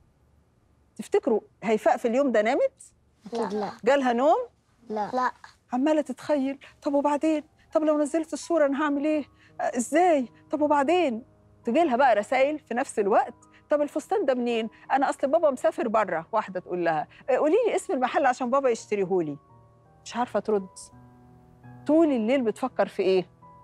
تفتكروا هيفاء في اليوم ده نامت أكيد لا جالها نوم لا لا عماله تتخيل طب وبعدين طب لو نزلت الصوره انا هعمل ايه آه، ازاي طب وبعدين تجي لها بقى رسائل في نفس الوقت طب الفستان ده منين انا اصل بابا مسافر بره واحده تقول لها آه، قولي لي اسم المحل عشان بابا يشتريهولي مش عارفه ترد طول الليل بتفكر في ايه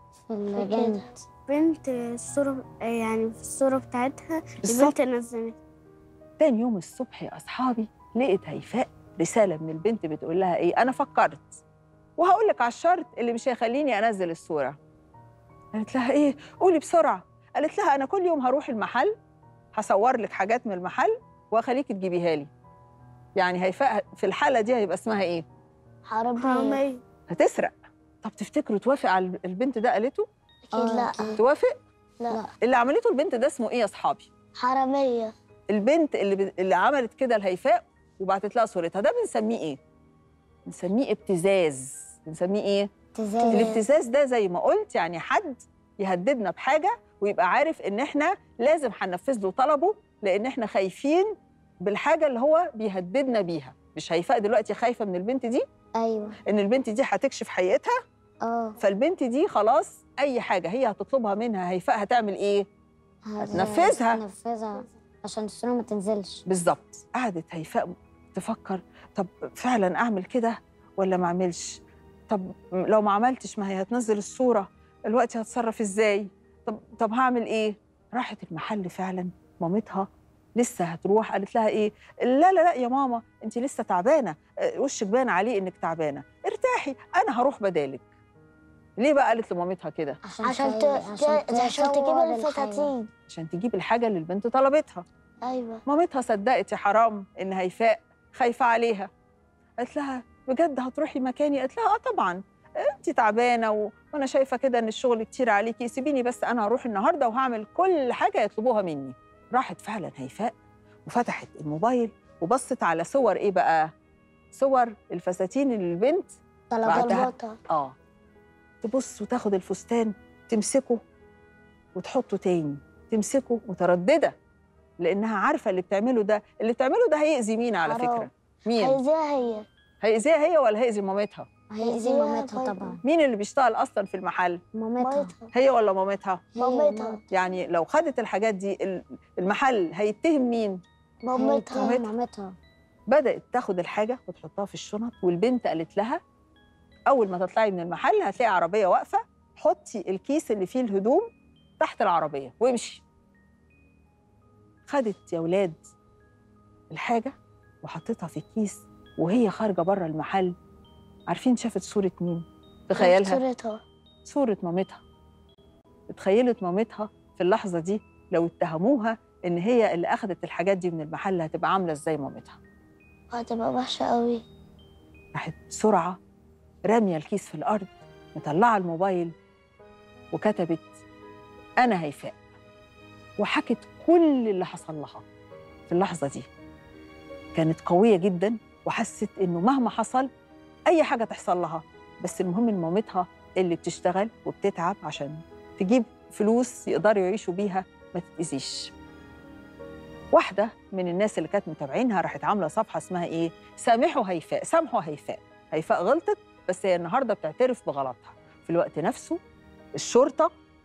البنت بنت الصورة يعني في الصورة بتاعتها بالظبط البنت نزلت تاني يوم الصبح يا اصحابي لقيت هيفاء رساله من البنت بتقول لها ايه انا فكرت وهقول لك على الشرط اللي مش هيخليني انزل الصوره قالت لها ايه قولي بسرعه قالت لها انا كل يوم هروح المحل هصور لك حاجات من المحل وهخليكي تجيبيها لي يعني هيفاء في الحاله دي هيبقى اسمها ايه حرامية حرامية هتسرق طب تفتكروا توافق على البنت ده قالته أكيد لا توافق لا اللي عملته البنت ده اسمه ايه يا اصحابي حرامية البنت اللي ب... اللي عملت كده لهيفاء وبعتت لها صورتها ده بنسميه ايه؟ بنسميه ابتزاز بنسميه ايه؟ ابتزاز الابتزاز ده زي ما قلت يعني حد يهددنا بحاجه ويبقى عارف ان احنا لازم هننفذ له طلبه لان احنا خايفين بالحاجه اللي هو بيهددنا بيها مش هيفاء دلوقتي خايفه من البنت دي أيوه ان البنت دي هتكشف حقيقتها اه فالبنت دي خلاص اي حاجه هي هتطلبها منها هيفاء هتعمل ايه هتنفذها. هتنفذها عشان الصورة ما تنزلش بالظبط قعدت هيفاء تفكر طب فعلا اعمل كده ولا ما اعملش طب لو ما عملتش ما هي هتنزل الصوره الوقت هتصرف ازاي طب طب هعمل ايه راحت المحل فعلا مامتها لسه هتروح قالت لها ايه لا لا لا يا ماما انت لسه تعبانه آه، وشك باين عليه انك تعبانه ارتاحي انا هروح بدالك ليه بقى قالت لمامتها كده عشان عشان ت- ت- عشان تجيب تصور الحاجة. الفساتين عشان تجيب الحاجه اللي البنت طلبتها ايوه مامتها صدقت يا حرام ان هيفاء خايفه عليها قالت لها بجد هتروحي مكاني قالت لها اه طبعا انت تعبانه و... وانا شايفه كده ان الشغل كتير عليكي سيبيني بس انا هروح النهارده وهعمل كل حاجه يطلبوها مني راحت فعلا هيفاء وفتحت الموبايل وبصت على صور ايه بقى صور الفساتين اللي البنت بعتها. طلباتها اه تبص وتاخد الفستان تمسكه وتحطه تاني تمسكه متردده لانها عارفه اللي بتعمله ده اللي بتعمله ده هيأذي مين على حرام. فكره مين هيزيها هي هيأذيها هي ولا هيأذي مامتها هيأذي هيأذيها مامتها برضه. طبعا مين اللي بيشتغل اصلا في المحل مامتها مامتها هي ولا مامتها هي مامتها يعني لو خدت الحاجات دي ال- المحل هيتهم مين مامتها هيتهم مامتها بدأت تاخد الحاجة وتحطها في الشنط والبنت قالت لها أول ما تطلعي من المحل هتلاقي عربية واقفة حطي الكيس اللي فيه الهدوم تحت العربية وامشي خدت يا ولاد الحاجة وحطيتها في الكيس وهي خارجة بره المحل عارفين شافت صورة مين؟ تخيلها صورتها صورة مامتها اتخيلت مامتها في اللحظة دي لو اتهموها إن هي اللي أخدت الحاجات دي من المحل هتبقى عاملة إزاي مامتها هتبقى وحشة قوي راحت بسرعة رامية الكيس في الأرض مطلعة الموبايل وكتبت أنا هيفاء وحكت كل اللي حصل لها في اللحظة دي كانت قوية جدا وحست إنه مهما حصل أي حاجة تحصل لها بس المهم إن مامتها اللي بتشتغل وبتتعب عشان تجيب فلوس يقدروا يعيشوا بيها ما تتأذيش واحدة من الناس اللي كانت متابعينها راحت عاملة صفحة اسمها إيه؟ سامحوا هيفاء سامحوا هيفاء هيفاء غلطت بس هي النهارده بتعترف بغلطها في الوقت نفسه الشرطه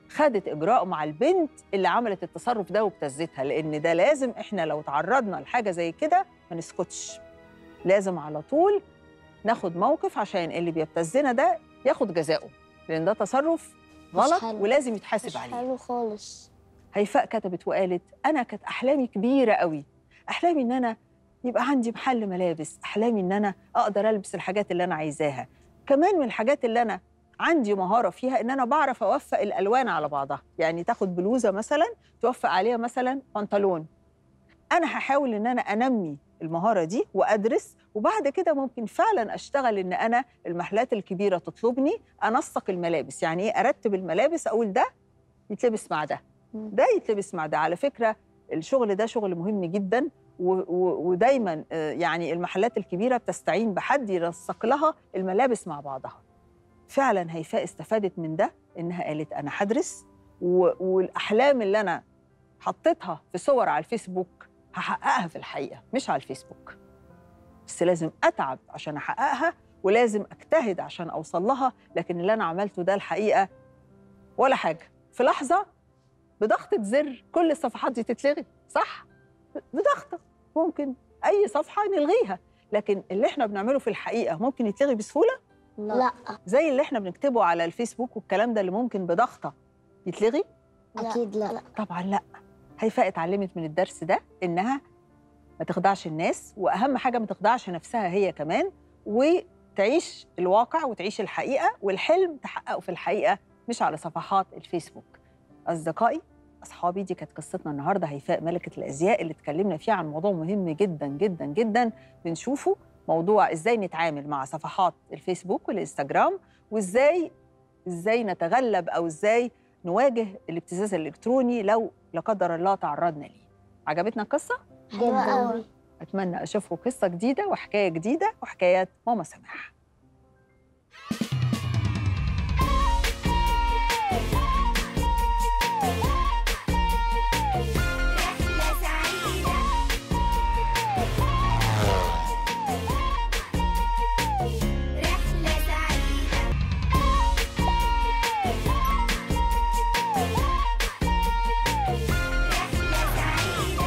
خدت اجراء مع البنت اللي عملت التصرف ده وابتزتها لان ده لازم احنا لو تعرضنا لحاجه زي كده ما نسكتش لازم على طول ناخد موقف عشان اللي بيبتزنا ده ياخد جزاؤه لان ده تصرف غلط حلو. ولازم مش يتحاسب عليه حلو خالص هيفاء كتبت وقالت انا كانت احلامي كبيره قوي احلامي ان انا يبقى عندي محل ملابس احلامي ان انا اقدر البس الحاجات اللي انا عايزاها كمان من الحاجات اللي انا عندي مهاره فيها ان انا بعرف اوفق الالوان على بعضها يعني تاخد بلوزه مثلا توفق عليها مثلا بنطلون انا هحاول ان انا انمي المهاره دي وادرس وبعد كده ممكن فعلا اشتغل ان انا المحلات الكبيره تطلبني انسق الملابس يعني ايه ارتب الملابس اقول ده يتلبس مع ده مم. ده يتلبس مع ده على فكره الشغل ده شغل مهم جدا و- و- ودايما آه، يعني المحلات الكبيره بتستعين بحد ينسق لها الملابس مع بعضها فعلا هيفاء استفادت من ده انها قالت انا هدرس و- والاحلام اللي انا حطيتها في صور على الفيسبوك هحققها في الحقيقه مش على الفيسبوك بس لازم اتعب عشان احققها ولازم اجتهد عشان اوصل لها لكن اللي انا عملته ده الحقيقه ولا حاجه في لحظه بضغطه زر كل الصفحات دي تتلغي صح بضغطه ممكن اي صفحه نلغيها لكن اللي احنا بنعمله في الحقيقه ممكن يتلغي بسهوله لا زي اللي احنا بنكتبه على الفيسبوك والكلام ده اللي ممكن بضغطه يتلغي اكيد لا طبعا لا هيفاء اتعلمت من الدرس ده انها ما تخدعش الناس واهم حاجه ما تخدعش نفسها هي كمان وتعيش الواقع وتعيش الحقيقه والحلم تحققه في الحقيقه مش على صفحات الفيسبوك اصدقائي اصحابي دي كانت قصتنا النهارده هيفاء ملكه الازياء اللي اتكلمنا فيها عن موضوع مهم جدا جدا جدا بنشوفه موضوع ازاي نتعامل مع صفحات الفيسبوك والانستجرام وازاي ازاي نتغلب او ازاي نواجه الابتزاز الالكتروني لو لا قدر الله تعرضنا ليه عجبتنا القصه حلوة جدا قوي اتمنى اشوفكم قصه جديده وحكايه جديده وحكايات ماما سماح رحلة سعيدة رحلة سعيدة رحلة سعيدة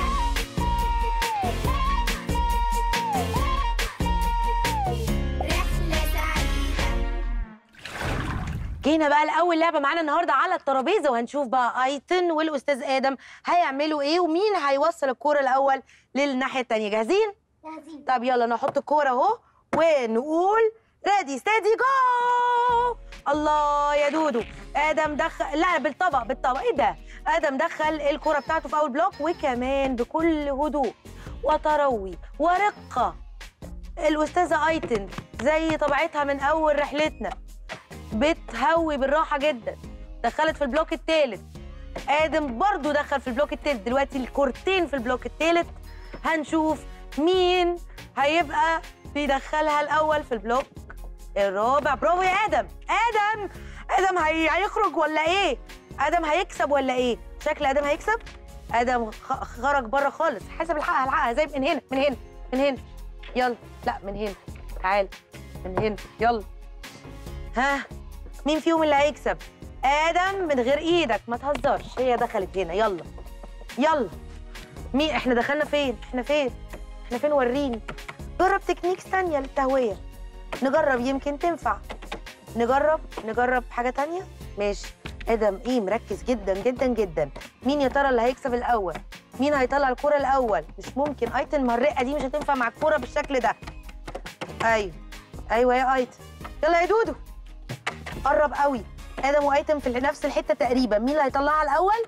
رحلة سعيدة جينا بقى لاول لعبه معانا النهارده على الترابيزه وهنشوف بقى ايتن والاستاذ ادم هيعملوا ايه ومين هيوصل الكوره الاول للناحيه الثانيه جاهزين جاهزين طب يلا نحط الكوره اهو ونقول ريدي ستادي جو الله يا دودو ادم دخل لا بالطبق بالطبق ايه ده ادم دخل الكره بتاعته في اول بلوك وكمان بكل هدوء وتروي ورقه الاستاذه ايتن زي طبيعتها من اول رحلتنا بتهوي بالراحه جدا دخلت في البلوك الثالث ادم برضو دخل في البلوك الثالث دلوقتي الكورتين في البلوك الثالث هنشوف مين هيبقى بيدخلها الاول في البلوك الرابع برافو يا ادم ادم ادم هي... هيخرج ولا ايه ادم هيكسب ولا ايه شكل ادم هيكسب ادم خ... خرج بره خالص حسب الحقها الحقها زي من هنا من هنا من هنا يلا لا من هنا تعال من هنا يلا ها مين فيهم اللي هيكسب ادم من غير ايدك ما تهزرش هي دخلت هنا يلا يلا مين احنا دخلنا فين احنا فين احنا فين وريني جرب تكنيكس تانية للتهوية نجرب يمكن تنفع نجرب نجرب حاجة تانية ماشي ادم ايه مركز جدا جدا جدا مين يا ترى اللي هيكسب الاول مين هيطلع الكرة الاول مش ممكن ايتن ما الرقة دي مش هتنفع مع الكرة بالشكل ده ايوه ايوه يا ايتن يلا يا دودو قرب قوي ادم وايتن في نفس الحته تقريبا مين اللي هيطلعها الاول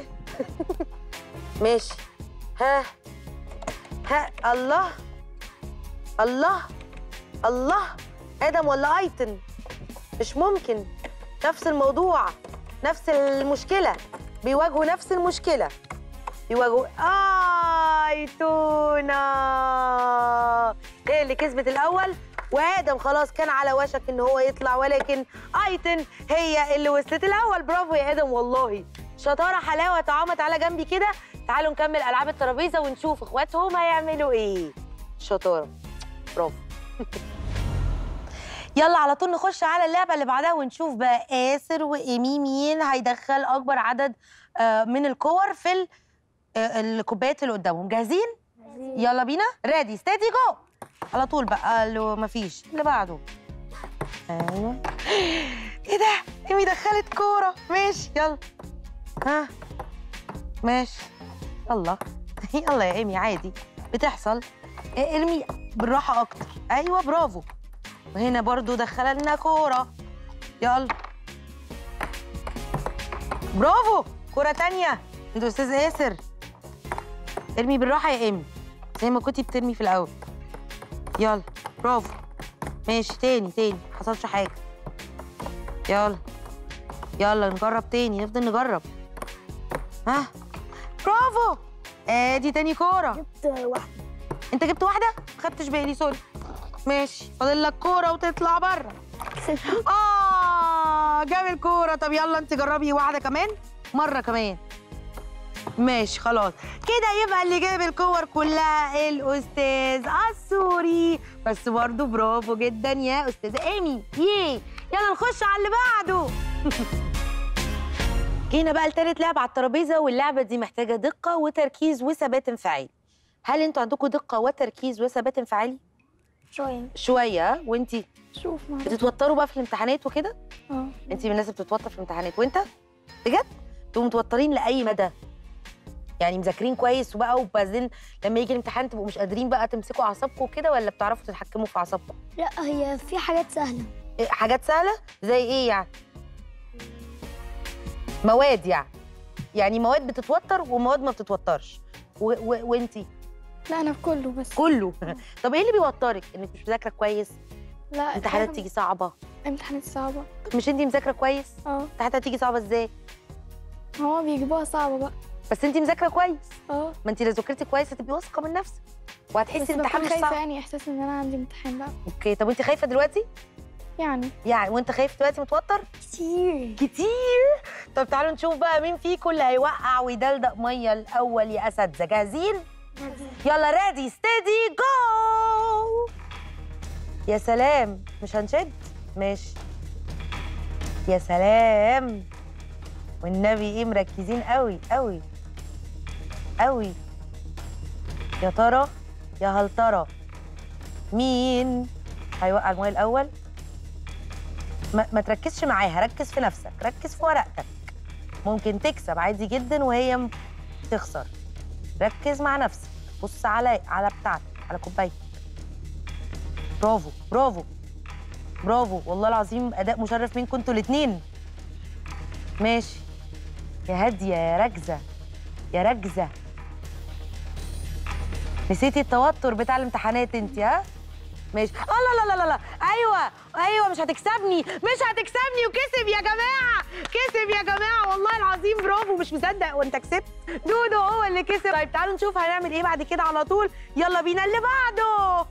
ماشي ها ها الله الله الله ادم ولا ايتن مش ممكن نفس الموضوع نفس المشكله بيواجهوا نفس المشكله بيواجهوا ايتونا هي اللي كسبت الاول وادم خلاص كان على وشك ان هو يطلع ولكن ايتن هي اللي وصلت الاول برافو يا ادم والله شطاره حلاوه طعامه تعالى جنبي كده تعالوا نكمل العاب الترابيزه ونشوف اخواتهم هيعملوا ايه شطاره برافو يلا على طول نخش على اللعبه اللي بعدها ونشوف بقى آسر وايمي مين هيدخل اكبر عدد آه، من الكور في ال- آه، الكوبايات اللي قدامهم جاهزين يلا بينا ريدي ستيدي جو على طول بقى لو مفيش اللي بعده ايوه ايه ده ايمي دخلت كوره ماشي يلا ها ماشي يلا يلا يا ايمي عادي بتحصل إيه، ارمي بالراحه اكتر ايوه برافو وهنا برضو دخل لنا كوره يلا برافو كوره تانية انت استاذ ياسر ارمي بالراحه يا ايمي زي ما كنتي بترمي في الاول يلا برافو ماشي تاني تاني حصلش حاجه يلا يلا نجرب تاني نفضل نجرب ها برافو ادي تاني كوره جبت واحدة انت جبت واحده خدتش بالي سوري ماشي فاضل لك كوره وتطلع بره اه جاب الكوره طب يلا انت جربي واحده كمان مره كمان ماشي خلاص كده يبقى اللي جايب الكور كلها الاستاذ السوري بس برضه برافو جدا يا استاذه ايمي ياي يلا نخش على اللي بعده جينا بقى لتالت لعبه على الترابيزه واللعبه دي محتاجه دقه وتركيز وثبات انفعالي هل انتوا عندكم دقه وتركيز وثبات انفعالي شوية شويه وانتي شوف معلش بتتوتروا بقى في الامتحانات وكده اه انت من الناس اللي بتتوتر في الامتحانات وانت بجد تبقوا متوترين لاي مدى يعني مذاكرين كويس وبقى وبعدين لما يجي الامتحان تبقوا مش قادرين بقى تمسكوا اعصابكم كده ولا بتعرفوا تتحكموا في اعصابكم لا هي في حاجات سهلة إيه، حاجات سهله زي ايه يعني مواد يعني يعني مواد بتتوتر ومواد ما بتتوترش و- و- وانتي لا انا في كله بس كله طب ايه اللي بيوترك انك مش مذاكره كويس لا امتحانات الحاجة- تيجي صعبه امتحانات صعبة مش انتي مذاكره كويس اه امتحانات هتيجي صعبه ازاي هو بيجيبوها صعبة بقى بس انتي مذاكره كويس اه ما انت لو ذاكرتي كويس هتبقي واثقه من نفسك وهتحسي بس الامتحان بكون مش خايفة صعب يعني احساس ان انا عندي امتحان بقى اوكي طب وانت خايفه دلوقتي يعني يعني وانت خايف دلوقتي متوتر كتير كتير طب تعالوا نشوف بقى مين فيكم اللي هيوقع ويدلدق ميه الاول يا اساتذه جاهزين يلا ريدي ستيدي جو يا سلام مش هنشد ماشي يا سلام والنبي ايه مركزين قوي قوي قوي يا ترى يا هل ترى مين هيوقع الميه الاول ما, ما تركزش معاها ركز في نفسك ركز في ورقتك ممكن تكسب عادي جدا وهي م- تخسر ركز مع نفسك بص على على بتاعتك على كوبايتك برافو برافو برافو والله العظيم اداء مشرف منكم انتوا الاثنين ماشي يا هاديه يا ركزه يا ركزه نسيتي التوتر بتاع الامتحانات انت ها ماشي لا لا لا لا لا ايوه ايوه مش هتكسبني مش هتكسبني وكسب يا جماعه كسب يا جماعه والله العظيم برافو مش مصدق وانت كسبت دودو هو اللي كسب طيب تعالوا نشوف هنعمل ايه بعد كده على طول يلا بينا اللي بعده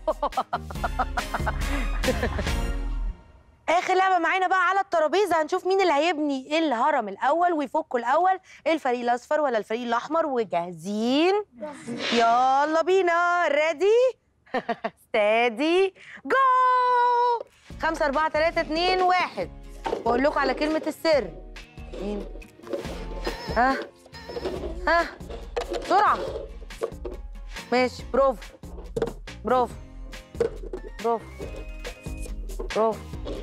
اخر لعبه معانا بقى على الترابيزه هنشوف مين اللي هيبني الهرم الاول ويفكه الاول الفريق الاصفر ولا الفريق الاحمر وجاهزين يلا بينا ريدي ستادي جو خمسة أربعة تلاتة اتنين واحد بقول لكم على كلمة السر مين؟ ها ها بسرعة ماشي برافو برافو برافو برافو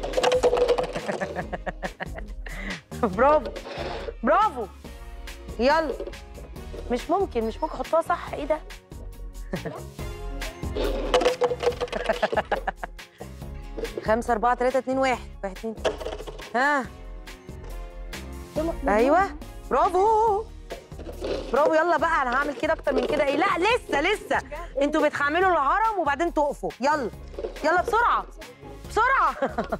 برافو برافو يلا مش ممكن مش ممكن احطها صح ايه ده خمسة أربعة تلاتة اتنين واحد واحد اتنين ها أيوه برافو برافو يلا بقى أنا هعمل كده أكتر من كده إيه لا لسه لسه أنتوا بتعملوا الهرم وبعدين تقفوا يلا يلا بسرعة بسرعة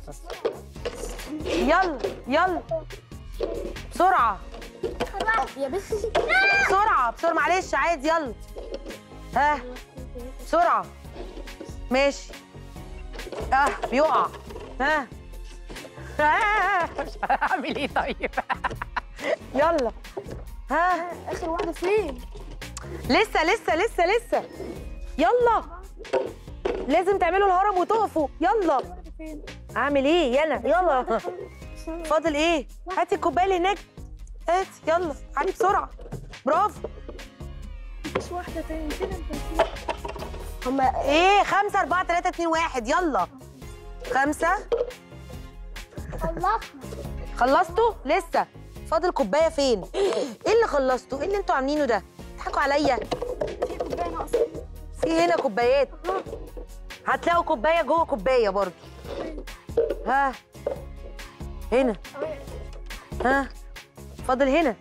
يلا يلا بسرعة يا بس بسرعة بسرعة معلش عادي يلا ها بسرعة ماشي اه بيقع ها آه، مش هعمل ايه طيب يلا ها اخر واحدة فين؟ لسه لسه لسه لسه يلا لازم تعملوا الهرم وتقفوا يلا فين؟ اعمل ايه يلا يلا فاضل ايه هاتي الكوبايه اللي هناك هاتي يلا علي بسرعه برافو مش واحدة تاني كده انت هما ايه خمسة أربعة تلاتة اتنين واحد يلا خمسة خلصنا خلصتوا لسه فاضل كوبايه فين ايه اللي خلصتوا ايه اللي انتوا عاملينه ده بتضحكوا عليا في كوباية ناقصة في هنا كوبايات هتلاقوا كوبايه جوه كوبايه برضو ها هنا ها فاضل هنا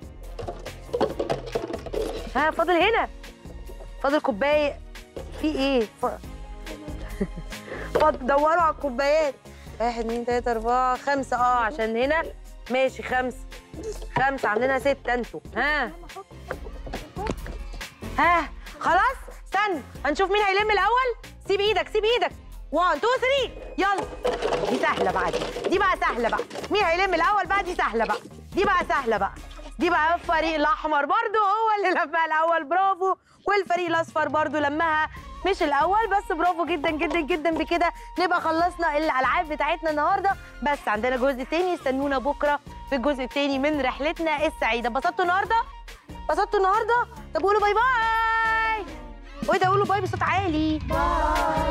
ها فاضل هنا فاضل كوبايه في ايه ف... فاضل دوروا على الكوبايات واحد اتنين تلاته اربعه خمسه اه عشان هنا ماشي خمسه خمسه عاملينها سته انتوا ها ها خلاص استنى هنشوف مين هيلم الاول سيب ايدك سيب ايدك 1 2 3 يلا دي سهله بقى دي دي بقى سهله بقى مين هيلم الاول بقى دي سهله بقى دي بقى سهله بقى دي بقى الفريق الاحمر برضو هو اللي لمها الاول برافو والفريق الاصفر برضو لمها مش الاول بس برافو جدا جدا جدا بكده نبقى خلصنا الالعاب بتاعتنا النهارده بس عندنا جزء تاني استنونا بكره في الجزء التاني من رحلتنا السعيده اتبسطتوا النهارده اتبسطتوا النهارده طب قولوا باي باي وايه ده قولوا باي بصوت عالي باي